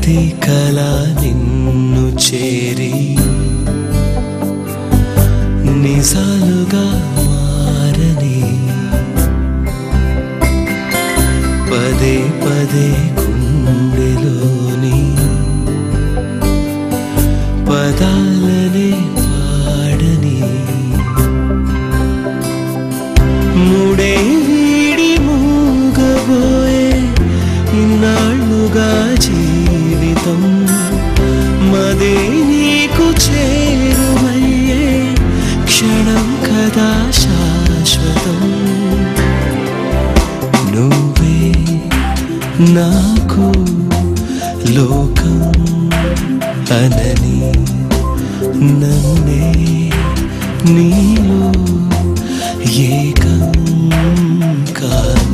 ప్రతి కళ నిన్ను చేరి నిజాలుగా మారని పదే పదే గుండెలోని పదాలనే పాడని ముడే వీడి మూగబోయే ఇన్నాళ్ళుగా జీవితం మదే నీకు చేరువయ్యే క్షణం కదా శాశ్వతం నువ్వే నాకు లోకం అనని నన్నే నీలో ఏకం కాని